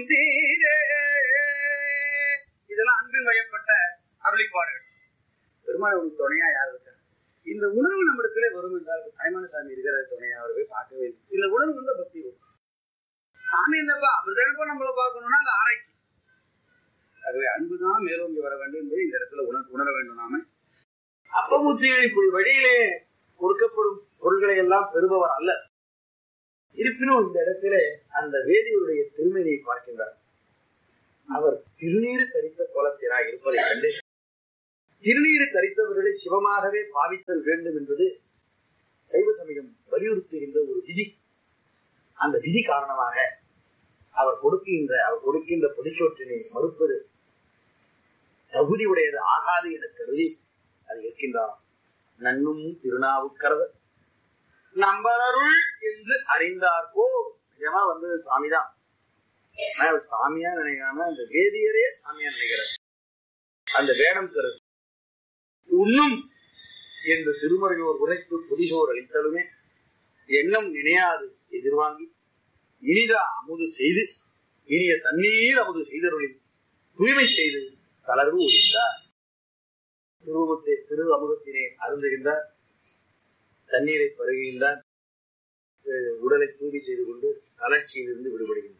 தீரே இதெல்லாம் அன்பில் வயப்பட்ட அருளிப்பாடுகள் பெருமாள் உனக்கு துணையா யார் இருக்கா இந்த உணர்வு நம்மிடத்திலே வரும் என்றால் தாய்மான சாமி இருக்கிற துணையா அவரை போய் பார்க்கவே இல்லை இந்த உணர்வு வந்து பக்தி வரும் சாமி இல்லப்பா அவர் தானப்பா நம்மள பார்க்கணும்னா அந்த ஆராய்ச்சி ஆகவே அன்புதான் மேலோங்கி வர வேண்டும் என்பதை இந்த இடத்துல உணர் உணர வேண்டும் நாம அப்பபுத்தியில் இப்படி வழியிலே கொடுக்கப்படும் பொருள்களை எல்லாம் பெறுபவர் அல்ல இருப்பினும் இந்த இடத்திலே அந்த வேதியருடைய திருமணியை பார்க்கின்றார் அவர் திருநீறு தரித்த கோலத்திராய் இருப்பதை கண்டு திருநீறு தரித்தவர்களை சிவமாகவே பாவித்தல் வேண்டும் என்பது சைவ சமயம் வலியுறுத்துகின்ற ஒரு விதி அந்த விதி காரணமாக அவர் கொடுக்கின்ற அவர் கொடுக்கின்ற பொதுச்சோற்றினை மறுப்பது தகுதி உடையது ஆகாது என கருதி அது இருக்கின்றார் நன்னும் திருநாவுக்கரவர் நம்பரருள் என்று அறிந்தார்கோ நிஜமா வந்தது சாமிதான் ஆனா அவர் சாமியா நினைக்காம அந்த வேதியரே சாமியா நினைக்கிறார் அந்த வேடம் தருது உண்ணும் என்று திருமறையோர் உரைத்து புதிசோர் அளித்தலுமே எண்ணம் நினையாது எதிர்வாங்கி இனிதா அமுது செய்து இனிய தண்ணீர் அமுது செய்தருளில் தூய்மை செய்து தளர்வு ஒழிந்தார் திருவத்தை திரு அமுதத்தினை அருந்துகின்றார் தண்ணீரை பருகுகின்றார் அஹ் உடலை தூய்மை செய்து கொண்டு கலர்ச்சியிலிருந்து விடுபடுகின்றார்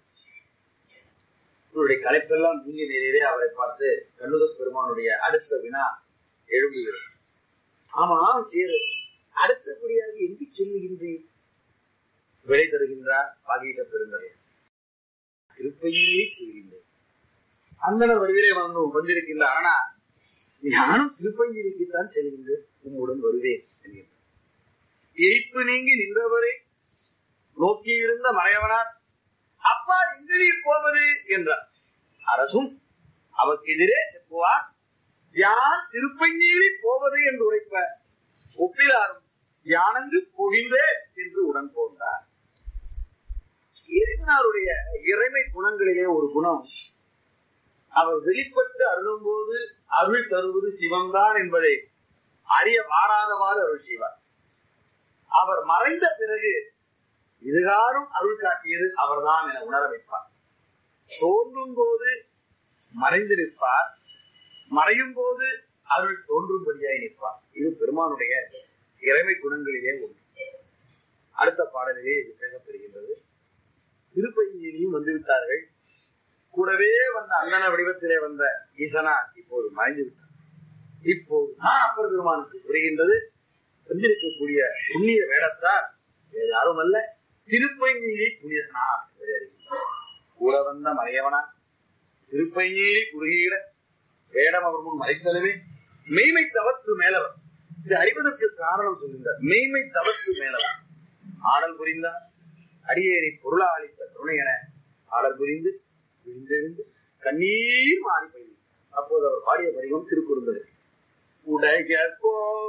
இவருடைய கலைப்பெல்லாம் நீங்க நேரே அவரை பார்த்து கண்ணுத பெருமானுடைய அடுத்த வினா எழும்புகிறது ஆமா சேரு அடுத்தபடியாக எங்கு செல்லுகின்றேன் விடை தருகின்றார் பாகீச பெருந்தரையர் திருப்பையே செல்கின்றேன் அந்தன வடிவிலே வந்து வந்திருக்கின்ற ஆனா நானும் திருப்பஞ்சிரிக்குத்தான் செல்கின்றேன் உம்முடன் வருவேன் என்கின்றார் எரிப்பு நீங்கி நின்றவரை நோக்கியிருந்த மறையவனார் அப்பா எங்க நீர் போவது என்றார் அரசும் அவருக்கு எதிரே செப்புவார் யான் திருப்பஞ்சீரி போவது என்று உரைப்ப ஒப்பிலாரும் யானங்கு போகின்றேன் என்று உடன் போந்தார் இறைவனாருடைய இறைமை குணங்களிலே ஒரு குணம் அவர் வெளிப்பட்டு அருளும் போது அருள் தருவது சிவம்தான் என்பதை அறிய வாராதவாறு அருள் செய்வார் அவர் மறைந்த பிறகு இதுகாரும் அருள் காட்டியது அவர்தான் என உணர வைப்பார் தோன்றும் போது மறைந்து நிற்பார் மறையும் போது அருள் தோன்றும்படியாய் நிற்பார் இது பெருமானுடைய இறைமை குணங்களிலே ஒன்று அடுத்த பாடலிலே இது பேசப்பெறுகின்றது திருப்பஞ்சியிலையும் வந்துவிட்டார்கள் கூடவே வந்த அந்தன வடிவத்திலே வந்த ஈசனார் இப்போது மறைந்து விட்டார் இப்போது நான் அப்பர் பெருமானுக்கு புரிகின்றது வந்திருக்கக்கூடிய புண்ணிய வேடத்தார் வேறு யாரும் அல்ல திருப்பஞ்சியிலே புனிதனார் என்பதை அறிகின்றார். கூட வந்த மறையவனா திருப்பஞ்சியிலே குறுகிட வேடம் அவர் முன் மறைத்தலுமே மெய்மை தவத்து மேலவர் இது அறிவதற்கு காரணம் சொல்கின்றார் மெய்மை தவத்து மேலவர் ஆடல் புரிந்தார் அடியேறி பொருளா அளித்த கருணை என ஆடல் புரிந்து விழுந்தெழுந்து கண்ணீர் மாறி போய் அப்போது அவர் பாடிய வடிவம் திருக்குறுந்தது உடைய